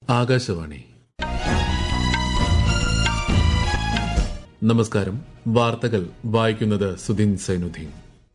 ആകാശവാണി നമസ്കാരം വാർത്തകൾ വായിക്കുന്നത് സുധിൻ സൈനുദ്ദീൻ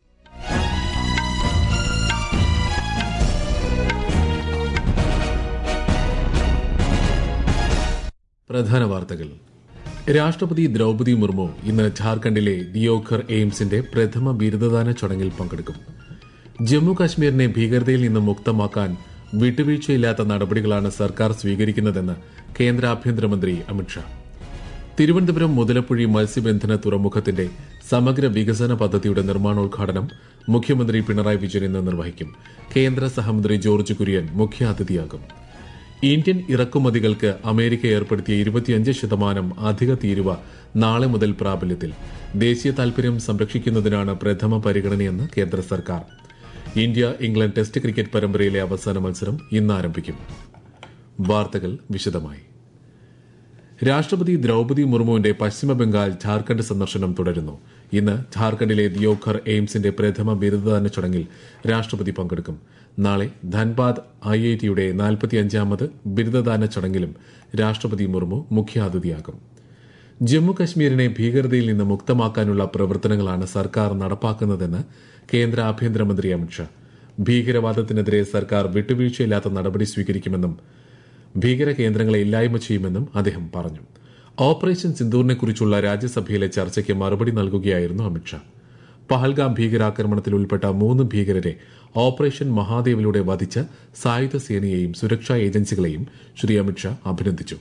പ്രധാന വാർത്തകൾ രാഷ്ട്രപതി ദ്രൌപതി മുർമു ഇന്ന് ഝാർഖണ്ഡിലെ ദിയോഘർ എയിംസിന്റെ പ്രഥമ ബിരുദദാന ചടങ്ങിൽ പങ്കെടുക്കും ജമ്മു കാശ്മീരിനെ ഭീകരതയിൽ നിന്ന് മുക്തമാക്കാൻ വിട്ടുവീഴ്ചയില്ലാത്ത നടപടികളാണ് സർക്കാർ സ്വീകരിക്കുന്നതെന്ന് കേന്ദ്ര ആഭ്യന്തരമന്ത്രി അമിത്ഷാ തിരുവനന്തപുരം മുതലപ്പുഴി മത്സ്യബന്ധന തുറമുഖത്തിന്റെ സമഗ്ര വികസന പദ്ധതിയുടെ നിർമ്മാണോദ്ഘാടനം മുഖ്യമന്ത്രി പിണറായി വിജയൻ ഇന്ന് നിർവഹിക്കും കേന്ദ്ര സഹമന്ത്രി ജോർജ് കുര്യൻ മുഖ്യാതിഥിയാകും ഇന്ത്യൻ ഇറക്കുമതികൾക്ക് അമേരിക്ക ഏർപ്പെടുത്തിയ ഇരുപത്തിയഞ്ച് ശതമാനം അധിക തീരുവ നാളെ മുതൽ പ്രാബല്യത്തിൽ ദേശീയ താൽപര്യം സംരക്ഷിക്കുന്നതിനാണ് പ്രഥമ പരിഗണനയെന്ന് കേന്ദ്ര സർക്കാർ ഇന്ത്യ ഇംഗ്ലണ്ട് ടെസ്റ്റ് ക്രിക്കറ്റ് പരമ്പരയിലെ അവസാന മത്സരം ഇന്ന് ആരംഭിക്കും വാർത്തകൾ വിശദമായി രാഷ്ട്രപതി ദ്രൌപതി മുർമുവിന്റെ പശ്ചിമബംഗാൾ ഝാർഖണ്ഡ് സന്ദർശനം തുടരുന്നു ഇന്ന് ഝാർഖണ്ഡിലെ ദിയോഘർ എയിംസിന്റെ പ്രഥമ ബിരുദദാന ചടങ്ങിൽ രാഷ്ട്രപതി പങ്കെടുക്കും നാളെ ധൻബാദ് ഐ ഐ ടിയുടെ നാൽപ്പത്തിയഞ്ചാമത് ബിരുദദാന ചടങ്ങിലും രാഷ്ട്രപതി മുർമു മുഖ്യാതിഥിയാകും ജമ്മു കശ്മീരിനെ ഭീകരതയിൽ നിന്ന് മുക്തമാക്കാനുള്ള പ്രവർത്തനങ്ങളാണ് സർക്കാർ നടപ്പാക്കുന്നതെന്ന് കേന്ദ്ര ആഭ്യന്തരമന്ത്രി അമിത്ഷാ ഭീകരവാദത്തിനെതിരെ സർക്കാർ വിട്ടുവീഴ്ചയില്ലാത്ത നടപടി സ്വീകരിക്കുമെന്നും ഭീകര കേന്ദ്രങ്ങളെ ഇല്ലായ്മ ചെയ്യുമെന്നും അദ്ദേഹം പറഞ്ഞു ഓപ്പറേഷൻ സിന്ദൂറിനെക്കുറിച്ചുള്ള രാജ്യസഭയിലെ ചർച്ചയ്ക്ക് മറുപടി നൽകുകയായിരുന്നു അമിത്ഷാ പഹൽഗാം ഭീകരാക്രമണത്തിൽ ഉൾപ്പെട്ട മൂന്ന് ഭീകരരെ ഓപ്പറേഷൻ മഹാദേവിലൂടെ വധിച്ച സായുധ സേനയെയും സുരക്ഷാ ഏജൻസികളെയും ശ്രീ അമിത്ഷാ അഭിനന്ദിച്ചു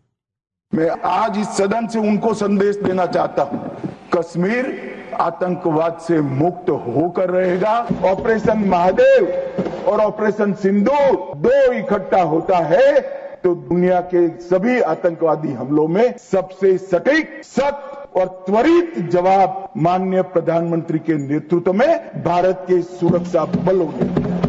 मैं आज इस सदन से उनको संदेश देना चाहता हूं कश्मीर आतंकवाद से मुक्त होकर रहेगा ऑपरेशन महादेव और ऑपरेशन सिंदूर दो इकट्ठा होता है तो दुनिया के सभी आतंकवादी हमलों में सबसे सटीक सख्त और त्वरित जवाब माननीय प्रधानमंत्री के नेतृत्व में भारत के सुरक्षा बलों ने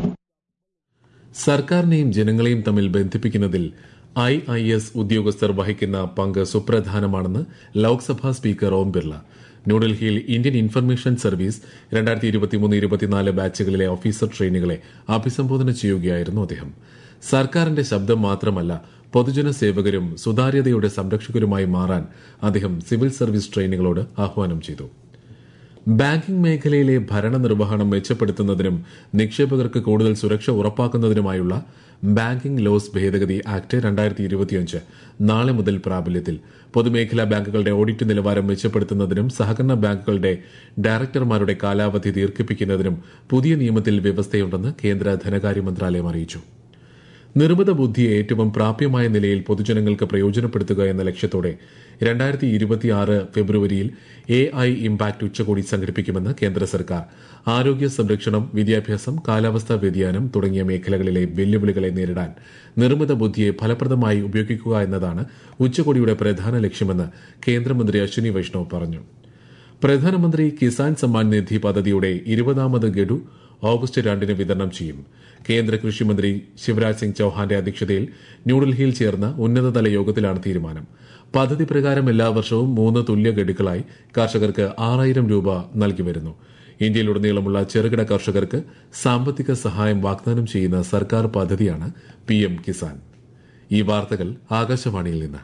സർക്കാരിനെയും ജനങ്ങളെയും തമ്മിൽ ബന്ധിപ്പിക്കുന്നതിൽ ഐ ഐ എസ് ഉദ്യോഗസ്ഥർ വഹിക്കുന്ന പങ്ക് സുപ്രധാനമാണെന്ന് ലോക്സഭാ സ്പീക്കർ ഓം ബിർള ന്യൂഡൽഹിയിൽ ഇന്ത്യൻ ഇൻഫർമേഷൻ സർവീസ് രണ്ടായിരത്തി ഇരുപത്തിമൂന്ന് ഇരുപത്തിനാല് ബാച്ചുകളിലെ ഓഫീസർ ട്രെയിനികളെ അഭിസംബോധന ചെയ്യുകയായിരുന്നു അദ്ദേഹം സർക്കാരിന്റെ ശബ്ദം മാത്രമല്ല പൊതുജന സേവകരും സുതാര്യതയുടെ സംരക്ഷകരുമായി മാറാൻ അദ്ദേഹം സിവിൽ സർവീസ് ട്രെയിനികളോട് ആഹ്വാനം ചെയ്തു ബാങ്കിംഗ് മേഖലയിലെ ഭരണനിർവഹണം മെച്ചപ്പെടുത്തുന്നതിനും നിക്ഷേപകർക്ക് കൂടുതൽ സുരക്ഷ ഉറപ്പാക്കുന്നതിനുമായുള്ള ബാങ്കിംഗ് ലോസ് ഭേദഗതി ആക്ട് രണ്ടായിരത്തി ഇരുപത്തിയഞ്ച് നാളെ മുതൽ പ്രാബല്യത്തിൽ പൊതുമേഖലാ ബാങ്കുകളുടെ ഓഡിറ്റ് നിലവാരം മെച്ചപ്പെടുത്തുന്നതിനും സഹകരണ ബാങ്കുകളുടെ ഡയറക്ടർമാരുടെ കാലാവധി ദീർഘിപ്പിക്കുന്നതിനും പുതിയ നിയമത്തിൽ വ്യവസ്ഥയുണ്ടെന്ന് കേന്ദ്ര ധനകാര്യ മന്ത്രാലയം അറിയിച്ചു നിർമ്മിത ബുദ്ധിയെ ഏറ്റവും പ്രാപ്യമായ നിലയിൽ പൊതുജനങ്ങൾക്ക് പ്രയോജനപ്പെടുത്തുക എന്ന ലക്ഷ്യത്തോടെ രണ്ടായിരത്തി ഇരുപത്തിയാറ് ഫെബ്രുവരിയിൽ എ ഐ ഇംപാക്ട് ഉച്ചകോടി സംഘടിപ്പിക്കുമെന്ന് കേന്ദ്ര സർക്കാർ ആരോഗ്യ സംരക്ഷണം വിദ്യാഭ്യാസം കാലാവസ്ഥാ വ്യതിയാനം തുടങ്ങിയ മേഖലകളിലെ വെല്ലുവിളികളെ നേരിടാൻ നിർമ്മിത ബുദ്ധിയെ ഫലപ്രദമായി ഉപയോഗിക്കുക എന്നതാണ് ഉച്ചകോടിയുടെ പ്രധാന ലക്ഷ്യമെന്ന് കേന്ദ്രമന്ത്രി അശ്വിനി വൈഷ്ണവ് പറഞ്ഞു പ്രധാനമന്ത്രി കിസാൻ സമ്മാൻ നിധി പദ്ധതിയുടെ ഇരുപതാമത് ഗഡു ഓഗസ്റ്റ് രണ്ടിന് വിതരണം ചെയ്യും കേന്ദ്ര കൃഷിമന്ത്രി ശിവരാജ് സിംഗ് ചൌഹാന്റെ അധ്യക്ഷതയിൽ ന്യൂഡൽഹിയിൽ ചേർന്ന ഉന്നതതല യോഗത്തിലാണ് തീരുമാനം പദ്ധതി പ്രകാരം എല്ലാ വർഷവും മൂന്ന് തുല്യ ഗഡുക്കളായി കർഷകർക്ക് ആറായിരം രൂപ നൽകി വരുന്നു ഇന്ത്യയിലുടനീളമുള്ള ചെറുകിട കർഷകർക്ക് സാമ്പത്തിക സഹായം വാഗ്ദാനം ചെയ്യുന്ന സർക്കാർ പദ്ധതിയാണ് പിഎം കിസാൻ ഈ വാർത്തകൾ ആകാശവാണിയിൽ നിന്ന്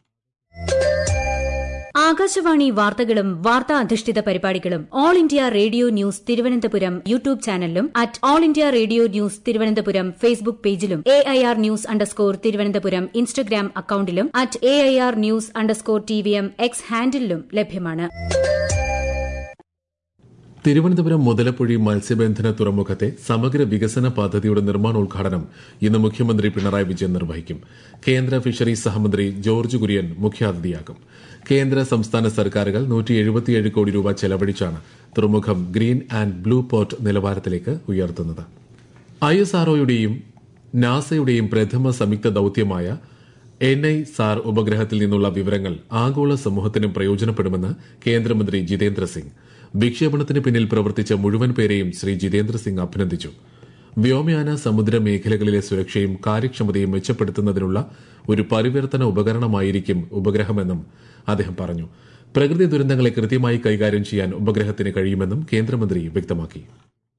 ആകാശവാണി വാർത്തകളും വാർത്താ അധിഷ്ഠിത പരിപാടികളും all India radio news Thiruvananthapuram YouTube ചാനലിലും at all India radio news Thiruvananthapuram Facebook പേജിലും A I R news underscore Thiruvananthapuram Instagram അക്കൌണ്ടിലും at A I R news underscore T V M X ഹാൻഡിലും ലഭ്യമാണ് തിരുവനന്തപുരം മുതലപ്പുഴി മത്സ്യബന്ധന തുറമുഖത്തെ സമഗ്ര വികസന പദ്ധതിയുടെ നിർമ്മാണോദ്ഘാടനം ഇന്ന് മുഖ്യമന്ത്രി പിണറായി വിജയൻ നിർവഹിക്കും കേന്ദ്ര ഫിഷറീസ് സഹമന്ത്രി ജോർജ് കുര്യൻ മുഖ്യാതിഥിയാകും കേന്ദ്ര സംസ്ഥാന സർക്കാരുകൾ നൂറ്റി കോടി രൂപ ചെലവഴിച്ചാണ് തുറമുഖം ഗ്രീൻ ആൻഡ് ബ്ലൂ പോർട്ട് നിലവാരത്തിലേക്ക് ഉയർത്തുന്നത് ഐ എസ് ആർഒയുടെയും നാസയുടെയും പ്രഥമ സംയുക്ത ദൌത്യമായ എൻ ഐ സാർ ഉപഗ്രഹത്തിൽ നിന്നുള്ള വിവരങ്ങൾ ആഗോള സമൂഹത്തിനും പ്രയോജനപ്പെടുമെന്ന് കേന്ദ്രമന്ത്രി ജിതേന്ദ്ര സിംഗ് വിക്ഷേപണത്തിന് പിന്നിൽ പ്രവർത്തിച്ച മുഴുവൻ പേരെയും ശ്രീ ജിതേന്ദ്ര സിംഗ് അഭിനന്ദിച്ചു വ്യോമയാന സമുദ്ര മേഖലകളിലെ സുരക്ഷയും കാര്യക്ഷമതയും മെച്ചപ്പെടുത്തുന്നതിനുള്ള ഒരു പരിവർത്തന ഉപകരണമായിരിക്കും ഉപഗ്രഹമെന്നും അദ്ദേഹം പറഞ്ഞു പ്രകൃതി ദുരന്തങ്ങളെ കൃത്യമായി കൈകാര്യം ചെയ്യാൻ ഉപഗ്രഹത്തിന് കഴിയുമെന്നും കേന്ദ്രമന്ത്രി വ്യക്തമാക്കി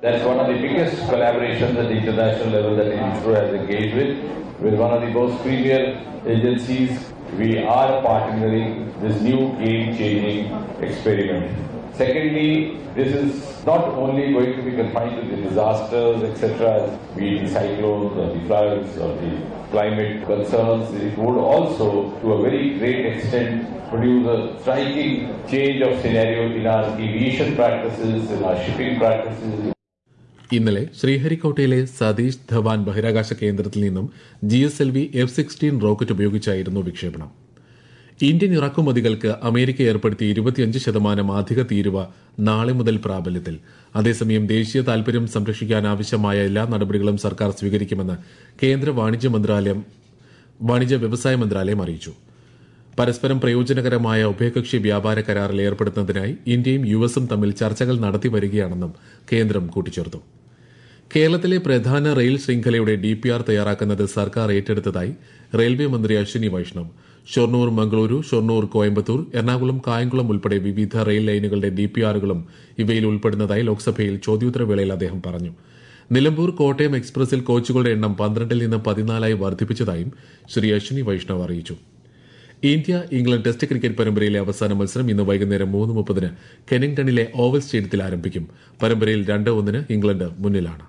That's one of the biggest collaborations at the international level that ISRO has engaged with. With one of the most premier agencies, we are partnering this new game-changing experiment. Secondly, this is not only going to be confined to the disasters, etc., be it the cyclones or the floods or the climate concerns, it would also, to a very great extent, produce a striking change of scenario in our aviation practices, in our shipping practices, ഇന്നലെ ശ്രീഹരിക്കോട്ടയിലെ സതീഷ് ധവാൻ ബഹിരാകാശ കേന്ദ്രത്തിൽ നിന്നും G S L V F sixteen rocket ഉപയോഗിച്ചായിരുന്നു വിക്ഷേപണം Indian ഇറക്കുമതികൾക്ക് America ഏർപ്പെടുത്തിയ ഇരുപത്തിയഞ്ച് ശതമാനം അധിക തീരുവ നാളെ മുതൽ പ്രാബല്യത്തിൽ അതേസമയം ദേശീയ താൽപര്യം സംരക്ഷിക്കാൻ ആവശ്യമായ എല്ലാ നടപടികളും സർക്കാർ സ്വീകരിക്കുമെന്ന് കേന്ദ്ര വാണിജ്യ മന്ത്രാലയം വാണിജ്യ വ്യവസായ മന്ത്രാലയം അറിയിച്ചു പരസ്പരം പ്രയോജനകരമായ ഉഭയകക്ഷി വ്യാപാര കരാറിൽ ഏർപ്പെടുത്തുന്നതിനായി ഇന്ത്യയും യു എസും തമ്മിൽ ചർച്ചകൾ നടത്തി വരികയാണെന്നും കേന്ദ്രം കൂട്ടിച്ചേർത്തു കേരളത്തിലെ പ്രധാന റെയിൽ ശൃംഖലയുടെ ഡി പി ആർ തയ്യാറാക്കുന്നത് സർക്കാർ ഏറ്റെടുത്തതായി റെയിൽവേ മന്ത്രി അശ്വിനി വൈഷ്ണവ് ഷൊർണൂർ മംഗളൂരു ഷൊർണൂർ കോയമ്പത്തൂർ എറണാകുളം കായംകുളം ഉൾപ്പെടെ വിവിധ റെയിൽ ലൈനുകളുടെ ഡി പി ആറുകളും ഇവയിൽ ഉൾപ്പെടുന്നതായി ലോക്സഭയിൽ ചോദ്യോത്തരവേളയിൽ അദ്ദേഹം പറഞ്ഞു നിലമ്പൂർ കോട്ടയം എക്സ്പ്രസിൽ കോച്ചുകളുടെ എണ്ണം പന്ത്രണ്ടിൽ നിന്ന് പതിനാലായി വർദ്ധിപ്പിച്ചതായും ശ്രീ അശ്വിനി വൈഷ്ണവ് അറിയിച്ചു ഇന്ത്യ ഇംഗ്ലണ്ട് ടെസ്റ്റ് ക്രിക്കറ്റ് പരമ്പരയിലെ അവസാന മത്സരം ഇന്ന് വൈകുന്നേരം മൂന്ന് മുപ്പതിന് കെനിംഗ്ടണിലെ ഓവൽ സ്റ്റേഡിയത്തിൽ ആരംഭിക്കും പരമ്പരയിൽ രണ്ട് ഒന്നിന് ഇംഗ്ലണ്ട് മുന്നിലാണ്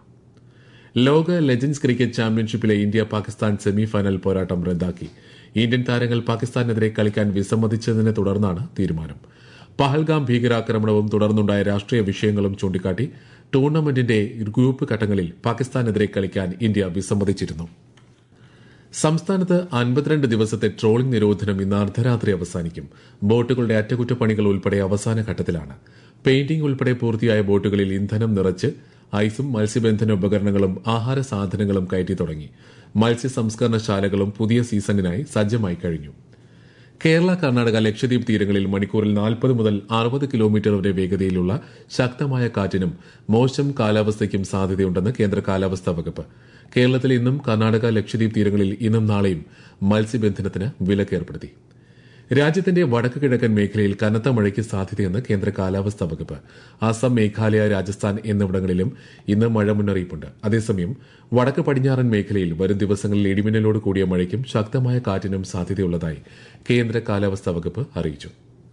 ലോക ലെജൻഡ്സ് ക്രിക്കറ്റ് ചാമ്പ്യൻഷിപ്പിലെ ഇന്ത്യ പാകിസ്ഥാൻ സെമി ഫൈനൽ പോരാട്ടം റദ്ദാക്കി ഇന്ത്യൻ താരങ്ങൾ പാകിസ്ഥാനെതിരെ കളിക്കാൻ വിസമ്മതിച്ചതിനെ തുടർന്നാണ് തീരുമാനം പഹൽഗാം ഭീകരാക്രമണവും തുടർന്നുണ്ടായ രാഷ്ട്രീയ വിഷയങ്ങളും ചൂണ്ടിക്കാട്ടി ടൂർണമെന്റിന്റെ ഗ്രൂപ്പ് ഘട്ടങ്ങളിൽ പാകിസ്ഥാനെതിരെ കളിക്കാൻ ഇന്ത്യ വിസമ്മതിച്ചിരുന്നു സംസ്ഥാനത്ത് അൻപത്തിരണ്ട് ദിവസത്തെ ട്രോളിംഗ് നിരോധനം ഇന്ന് അർദ്ധരാത്രി അവസാനിക്കും ബോട്ടുകളുടെ അറ്റകുറ്റപ്പണികൾ ഉൾപ്പെടെ അവസാന ഘട്ടത്തിലാണ് പെയിന്റിംഗ് ഉൾപ്പെടെ പൂർത്തിയായ ബോട്ടുകളിൽ ഇന്ധനം നിറച്ച് ഐസും മത്സ്യബന്ധന ഉപകരണങ്ങളും ആഹാര സാധനങ്ങളും കയറ്റി തുടങ്ങി മത്സ്യ സംസ്കരണശാലകളും പുതിയ സീസണിനായി സജ്ജമായി കഴിഞ്ഞു കേരള കർണാടക ലക്ഷദ്വീപ് തീരങ്ങളിൽ മണിക്കൂറിൽ നാൽപ്പത് മുതൽ അറുപത് കിലോമീറ്റർ വരെ വേഗതയിലുള്ള ശക്തമായ കാറ്റിനും മോശം കാലാവസ്ഥയ്ക്കും സാധ്യതയുണ്ടെന്ന് കേന്ദ്ര കാലാവസ്ഥാ വകുപ്പ് കേരളത്തിൽ ഇന്നും കർണാടക ലക്ഷദ്വീപ് തീരങ്ങളിൽ ഇന്നും നാളെയും മത്സ്യബന്ധനത്തിന് വിലക്കേർപ്പെടുത്തി രാജ്യത്തിന്റെ വടക്ക് കിഴക്കൻ മേഖലയിൽ കനത്ത മഴയ്ക്ക് സാധ്യതയെന്ന് കേന്ദ്ര കാലാവസ്ഥാ വകുപ്പ് അസം മേഘാലയ രാജസ്ഥാൻ എന്നിവിടങ്ങളിലും ഇന്ന് മഴ മുന്നറിയിപ്പുണ്ട് അതേസമയം വടക്ക് പടിഞ്ഞാറൻ മേഖലയിൽ വരും ദിവസങ്ങളിൽ ഇടിമിന്നലോട് കൂടിയ മഴയ്ക്കും ശക്തമായ കാറ്റിനും സാധ്യതയുള്ളതായി കേന്ദ്ര കാലാവസ്ഥാ വകുപ്പ് അറിയിച്ചു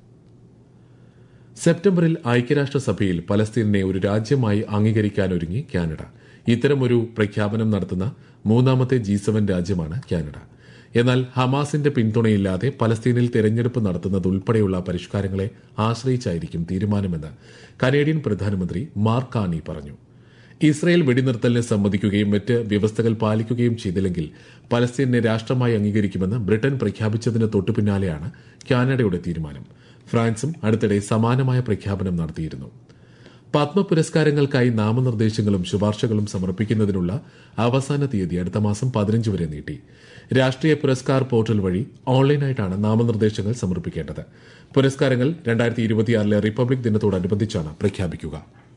സെപ്റ്റംബറിൽ ഐക്യരാഷ്ട്രസഭയിൽ പലസ്തീനെ ഒരു രാജ്യമായി അംഗീകരിക്കാനൊരുങ്ങി കാനഡ ഇത്തരമൊരു പ്രഖ്യാപനം നടത്തുന്ന മൂന്നാമത്തെ ജി സെവൻ രാജ്യമാണ് കാനഡ എന്നാൽ ഹമാസിന്റെ പിന്തുണയില്ലാതെ പലസ്തീനിൽ തെരഞ്ഞെടുപ്പ് നടത്തുന്നത് ഉൾപ്പെടെയുള്ള പരിഷ്കാരങ്ങളെ ആശ്രയിച്ചായിരിക്കും തീരുമാനമെന്ന് കനേഡിയൻ പ്രധാനമന്ത്രി മാർക്ക് കാണി പറഞ്ഞു ഇസ്രയേൽ വെടിനിർത്തലിനെ സമ്മതിക്കുകയും മറ്റ് വ്യവസ്ഥകൾ പാലിക്കുകയും ചെയ്തില്ലെങ്കിൽ പലസ്തീനെ രാഷ്ട്രമായി അംഗീകരിക്കുമെന്ന് ബ്രിട്ടൻ പ്രഖ്യാപിച്ചതിന് തൊട്ടുപിന്നാലെയാണ് കാനഡയുടെ തീരുമാനം ഫ്രാൻസും അടുത്തിടെ സമാനമായ പ്രഖ്യാപനം നടത്തിയിരുന്നു പത്മ പുരസ്കാരങ്ങൾക്കായി നാമനിർദ്ദേശങ്ങളും ശുപാർശകളും സമർപ്പിക്കുന്നതിനുള്ള അവസാന തീയതി അടുത്ത മാസം പതിനഞ്ച് വരെ നീട്ടി രാഷ്ട്രീയ പുരസ്കാർ പോർട്ടൽ വഴി ഓൺലൈനായിട്ടാണ് നാമനിർദ്ദേശങ്ങൾ സമർപ്പിക്കേണ്ടത് പുരസ്കാരങ്ങൾ രണ്ടായിരത്തി ഇരുപത്തിയാറിലെ റിപ്പബ്ലിക് ദിനത്തോടനുബന്ധിച്ചാണ് പ്രഖ്യാപിക്കുക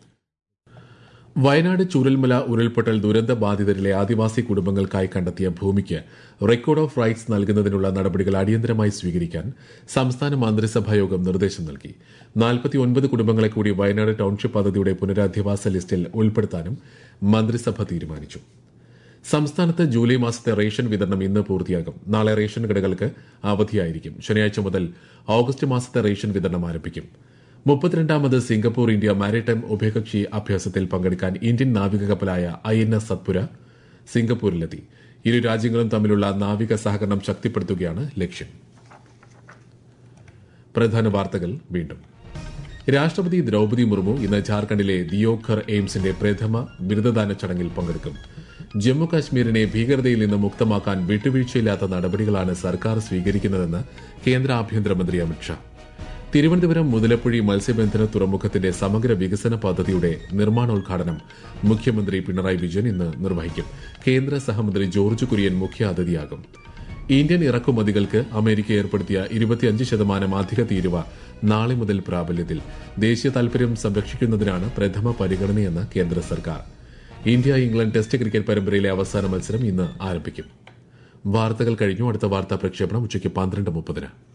വയനാട് ചൂരൽമല ഉരുൾപൊട്ടൽ ദുരന്ത ബാധിതരിലെ ആദിവാസി കുടുംബങ്ങൾക്കായി കണ്ടെത്തിയ ഭൂമിക്ക് റെക്കോർഡ് ഓഫ് റൈറ്റ്സ് നൽകുന്നതിനുള്ള നടപടികൾ അടിയന്തരമായി സ്വീകരിക്കാൻ സംസ്ഥാന മന്ത്രിസഭാ യോഗം നിർദ്ദേശം നൽകി നാൽപ്പത്തിയൊൻപത് കുടുംബങ്ങളെ കൂടി വയനാട് ടൌൺഷിപ്പ് പദ്ധതിയുടെ പുനരധിവാസ ലിസ്റ്റിൽ ഉൾപ്പെടുത്താനും മന്ത്രിസഭ തീരുമാനിച്ചു സംസ്ഥാനത്ത് ജൂലൈ മാസത്തെ റേഷൻ വിതരണം ഇന്ന് പൂർത്തിയാകും നാളെ റേഷൻ കടകൾക്ക് അവധിയായിരിക്കും ശനിയാഴ്ച മുതൽ ഓഗസ്റ്റ് മാസത്തെ റേഷൻ വിതരണം ആരംഭിക്കും മുപ്പത്തിരണ്ടാമത് സിംഗപ്പൂർ ഇന്ത്യ മാരിടൈം ഉഭയകക്ഷി അഭ്യാസത്തിൽ പങ്കെടുക്കാൻ ഇന്ത്യൻ നാവിക കപ്പലായ ഐ എൻ എസ് സത്പുര സിംഗപ്പൂരിലെത്തി ഇരു രാജ്യങ്ങളും തമ്മിലുള്ള നാവിക സഹകരണം ശക്തിപ്പെടുത്തുകയാണ് ലക്ഷ്യം പ്രധാന വാർത്തകൾ വീണ്ടും രാഷ്ട്രപതി ദ്രൌപതി മുർമു ഇന്ന് ജാർഖണ്ഡിലെ ദിയോഘർ എയിംസിന്റെ പ്രഥമ ബിരുദദാന ചടങ്ങിൽ പങ്കെടുക്കും ജമ്മു കാശ്മീരിനെ ഭീകരതയിൽ നിന്ന് മുക്തമാക്കാൻ വിട്ടുവീഴ്ചയില്ലാത്ത നടപടികളാണ് സർക്കാർ സ്വീകരിക്കുന്നതെന്ന് കേന്ദ്ര ആഭ്യന്തരമന്ത്രി അമിത്ഷാ തിരുവനന്തപുരം മുതലപ്പുഴി മത്സ്യബന്ധന തുറമുഖത്തിന്റെ സമഗ്ര വികസന പദ്ധതിയുടെ നിർമ്മാണോദ്ഘാടനം മുഖ്യമന്ത്രി പിണറായി വിജയൻ ഇന്ന് നിർവഹിക്കും കേന്ദ്ര സഹമന്ത്രി ജോർജ് കുര്യൻ മുഖ്യ അതിഥിയാകും ഇന്ത്യൻ ഇറക്കുമതികൾക്ക് അമേരിക്ക ഏർപ്പെടുത്തിയ ഇരുപത്തിയഞ്ച് ശതമാനം അധിക തീരുവ നാളെ മുതൽ പ്രാബല്യത്തിൽ ദേശീയ താൽപര്യം സംരക്ഷിക്കുന്നതിനാണ് പ്രഥമ പരിഗണനയെന്ന് കേന്ദ്ര സർക്കാർ ഇന്ത്യ ഇംഗ്ലണ്ട് ടെസ്റ്റ് ക്രിക്കറ്റ് പരമ്പരയിലെ അവസാന മത്സരം ഇന്ന് ആരംഭിക്കും വാർത്തകൾ കഴിഞ്ഞു അടുത്ത വാർത്താ പ്രക്ഷേപണം ഉച്ചയ്ക്ക് പന്ത്രണ്ട് മുപ്പതിന്